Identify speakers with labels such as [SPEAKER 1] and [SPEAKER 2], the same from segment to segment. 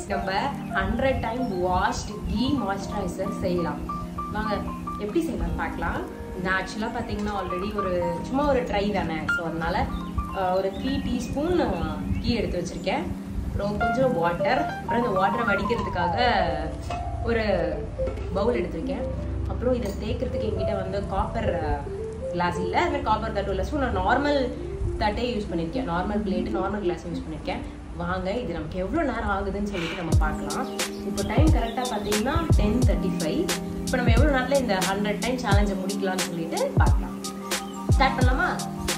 [SPEAKER 1] நம்ம hundred time washed டீ moisturiser செய்யலாம் வாங்க எப்படி செய்யலாம் பார்க்கலாம் நான் ஆக்சுவலாக பார்த்தீங்கன்னா ஆல்ரெடி ஒரு சும்மா ஒரு ட்ரை தானே ஸோ அதனால அஹ், ஒரு த்ரீ டீஸ்பூன் கீ எடுத்து வச்சிருக்கேன் அப்புறம் கொஞ்சம் வாட்டர் அப்புறம் இந்த வாட்டரை வடிக்கிறதுக்காக ஒரு பவுல் எடுத்திருக்கேன் அப்புறம் இதை தேய்க்கிறதுக்கு என்கிட்ட வந்து காப்பர் கிளாஸ் இல்லை அது மாதிரி காப்பர் தட்டும் இல்லை ஸோ நான் நார்மல் தட்டே யூஸ் பண்ணியிருக்கேன் normal plate normal glass use பண்ணியிருக்கேன் வாங்க இது நமக்கு எவ்வளோ நேரம் ஆகுதுன்னு சொல்லிட்டு நம்ம பார்க்கலாம் இப்போ டைம் கரெக்டாக பார்த்தீங்கன்னா டென் தேர்ட்டி ஃபைவ் இப்போ நம்ம எவ்வளோ நேரத்தில் இந்த ஹண்ட்ரட் டைம் சேலஞ்சை முடிக்கலாம்னு சொல்லிட்டு பார்க்கலாம் ஸ்டார்ட் பண்ணலாமா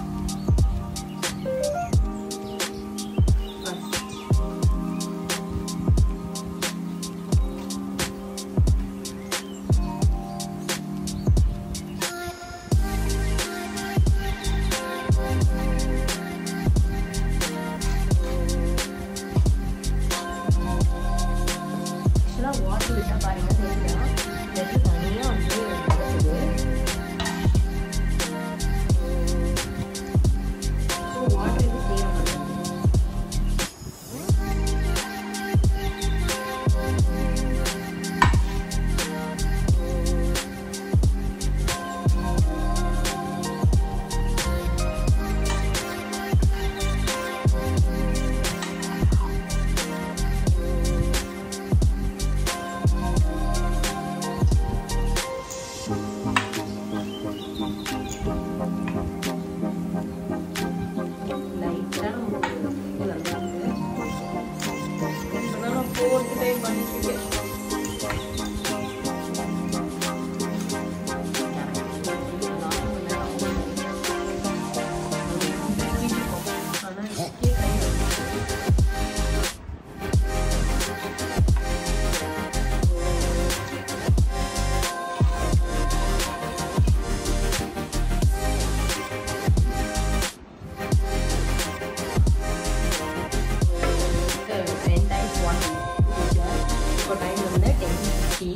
[SPEAKER 1] ஆக்சுவலாக வாட்டர் விட்டால் பாருங்க தெரியுதா வெட்டி தனியாக வந்து நடக்குது ஸோ வாட்டர் இது தேவை மாட்டேங்குது லைட்டாக நம்ம நல்லா இருக்கு இப்போதான் நான் ஃபோர்த் டைம் பண்ணிட்டுருக்கேன் டென் டைம்ஸ் ஒன் இப்போ டைம் வந்து டென் ஃபிஃப்டி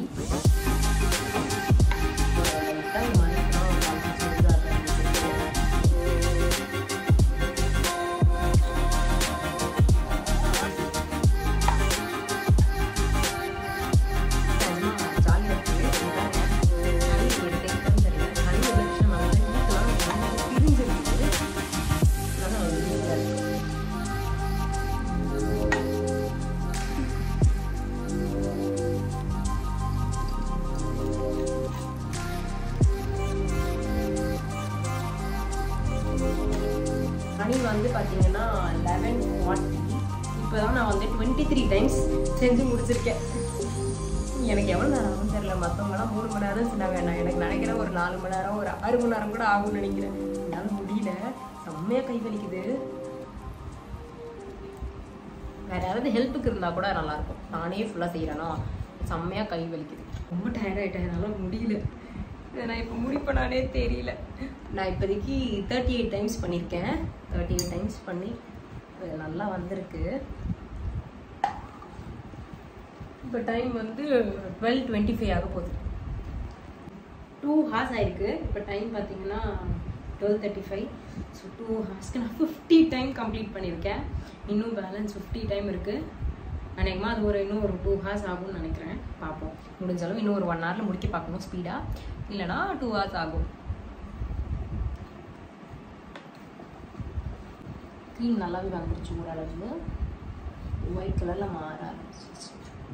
[SPEAKER 1] மணி வந்து பார்த்தீங்கன்னா லெவன் ஃபார்ட்டி இப்போ தான் நான் வந்து டுவெண்ட்டி த்ரீ டைம்ஸ் செஞ்சு முடிச்சிருக்கேன் எனக்கு எவ்வளோ நேரம் ஆகும் தெரியல மற்றவங்களாம் மூணு மணி நேரம் சொன்னாங்க நான் எனக்கு நினைக்கிறேன் ஒரு நாலு மணி நேரம் ஒரு ஆறு மணி நேரம் கூட ஆகும்னு நினைக்கிறேன் என்னால் முடியல செம்மையாக கை வலிக்குது வேற யாராவது ஹெல்ப்புக்கு இருந்தால் கூட நல்லா இருக்கும் நானே ஃபுல்லாக செய்கிறேன்னா செம்மையாக கை வலிக்குது ரொம்ப டயர்ட் ஆகிட்டேன் என்னால் முடியல இதை நான் இப்போ முடிப்பேனானே தெரியல நான் இப்போதைக்கு தேர்ட்டி எயிட் டைம்ஸ் பண்ணியிருக்கேன் தேர்ட்டி எயிட் டைம்ஸ் பண்ணி அது நல்லா வந்திருக்கு இப்போ டைம் வந்து டுவெல் டுவெண்ட்டி ஃபைவ் ஆக போகுது டூ ஹார்ஸ் ஆயிருக்கு இப்போ டைம் பார்த்தீங்கன்னா twelve thirty five so two ஹார்ஸ்க்கு நான் ஃபிஃப்டி டைம் கம்ப்ளீட் பண்ணியிருக்கேன் இன்னும் பேலன்ஸ் ஃபிஃப்டி டைம் இருக்குது அநேகமாக அது ஒரு இன்னும் ஒரு டூ ஹார்ஸ் ஆகும்னு நினைக்கிறேன் பார்ப்போம் முடிஞ்சாலும் இன்னும் ஒரு ஒன் ஹவரில் முடிக்க பார்க்கணும் ஸ்பீடாக இல்லைனா டூ ஹார்ஸ் ஆகும் க்ரீம் நல்லாவே வந்துருச்சு ஓரளவு ஒயிட் கலரில் மாற ஆரம்பிச்சிருச்சு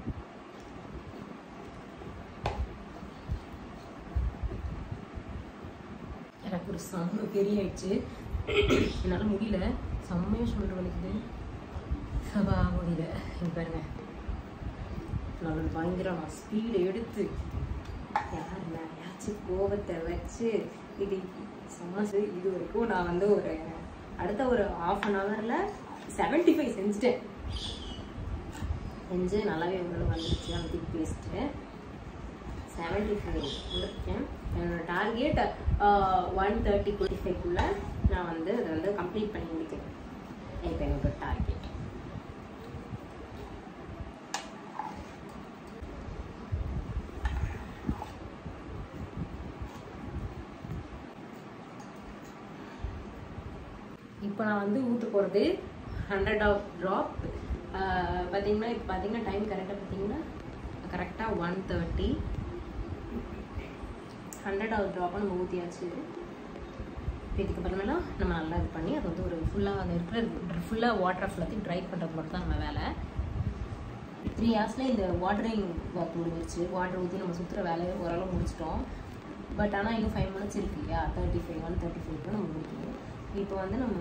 [SPEAKER 1] எனக்கு ஒரு செம்ம பெரிய ஆயிடுச்சு என்னால் முடியல செம்மையாக ஷோல்டர் வலிக்குது சபா முடியல இங்க பாருங்க நான் பயங்கரமா ஸ்பீடு எடுத்து யார் யாராச்சும் கோபத்தை வச்சு இது சமாசு இது வரைக்கும் நான் வந்து ஒரு அடுத்த ஒரு ஆஃப் அன் ஹவரில் செவன்ட்டி ஃபைவ் செஞ்சுட்டேன் செஞ்சு நல்லாவே ஓரளவு வந்துருச்சு அந்த திக் பேஸ்ட்டு செவன்ட்டி ஃபைவ் முடிச்சேன் என்னோட டார்கெட் ஒன் தேர்ட்டி டுவெண்ட்டி ஃபைவ்க்குள்ளே நான் வந்து அதை வந்து கம்ப்ளீட் பண்ணி முடிக்கிறேன் இப்போ என்னோட டார்கெட் இப்போ நான் வந்து ஊற்ற போகிறது ஹண்ட்ரட் ஆஃப் ட்ராப் பார்த்தீங்கன்னா இப்போ பார்த்தீங்கன்னா டைம் கரெக்டாக பார்த்தீங்கன்னா கரெக்டாக ஒன் தேர்ட்டி ஹண்ட்ரடாவது ட்ராப்பாக நம்ம ஊற்றியாச்சு இதுக்கு அப்புறமேலாம் நம்ம நல்லா இது பண்ணி அது வந்து ஒரு ஃபுல்லாக அந்த இருக்கிற ஃபுல்லாக வாட்டர் ஃபுல்லாத்தையும் ட்ரை பண்ணுறது மட்டும் தான் நம்ம வேலை த்ரீ ஹவர்ஸில் இந்த வாட்டரிங் ஒர்க் முடிஞ்சிருச்சு வாட்டர் ஊற்றி நம்ம சுற்றுற வேலையை ஓரளவு முடிச்சிட்டோம் பட் ஆனால் இன்னும் ஃபைவ் மினிட்ஸ் இருக்கு இல்லையா தேர்ட்டி ஃபைவ் ஒன் தேர்ட்டி ஃபைவ்க்கு நம்ம முடிக்கணும் இப்போ வந்து நம்ம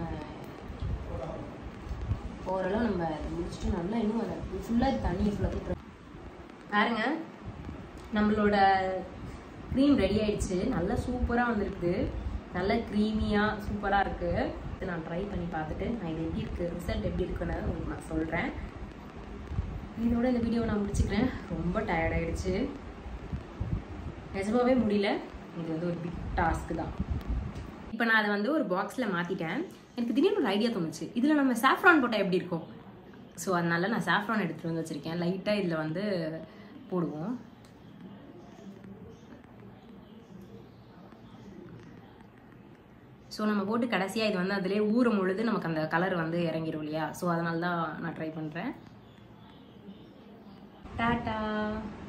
[SPEAKER 1] ஓரளவு நம்ம அதை முடிச்சுட்டு நல்லா இன்னும் அதை ஃபுல்லாக தண்ணி ஃபுல்லாக பாருங்க நம்மளோட க்ரீம் ரெடி ஆயிடுச்சு நல்லா சூப்பராக வந்திருக்கு நல்ல க்ரீமியாக சூப்பராக இருக்குது இதை நான் ட்ரை பண்ணி பார்த்துட்டு நான் இது எப்படி இருக்குது ரிசல்ட் எப்படி இருக்குன்னு உங்களுக்கு நான் சொல்கிறேன் இதோட இந்த வீடியோவை நான் முடிச்சுக்கிறேன் ரொம்ப டயர்ட் ஆயிடுச்சு நிஜமாவே முடியல இது வந்து ஒரு பிக் டாஸ்க்கு தான் இப்போ நான் அதை வந்து ஒரு பாக்ஸில் மாற்றிட்டேன் எனக்கு திடீர்னு ஒரு ஐடியா தோணுச்சு இதில் நம்ம சாஃப்ரான் போட்டால் எப்படி இருக்கும் ஸோ அதனால நான் சாஃப்ரான் எடுத்துகிட்டு வந்து வச்சுருக்கேன் லைட்டாக இதில் வந்து போடுவோம் ஸோ நம்ம போட்டு கடைசியாக இது வந்து அதிலே ஊறும் பொழுது நமக்கு அந்த கலர் வந்து இறங்கிடும் இல்லையா ஸோ அதனால தான் நான் ட்ரை பண்ணுறேன் டாட்டா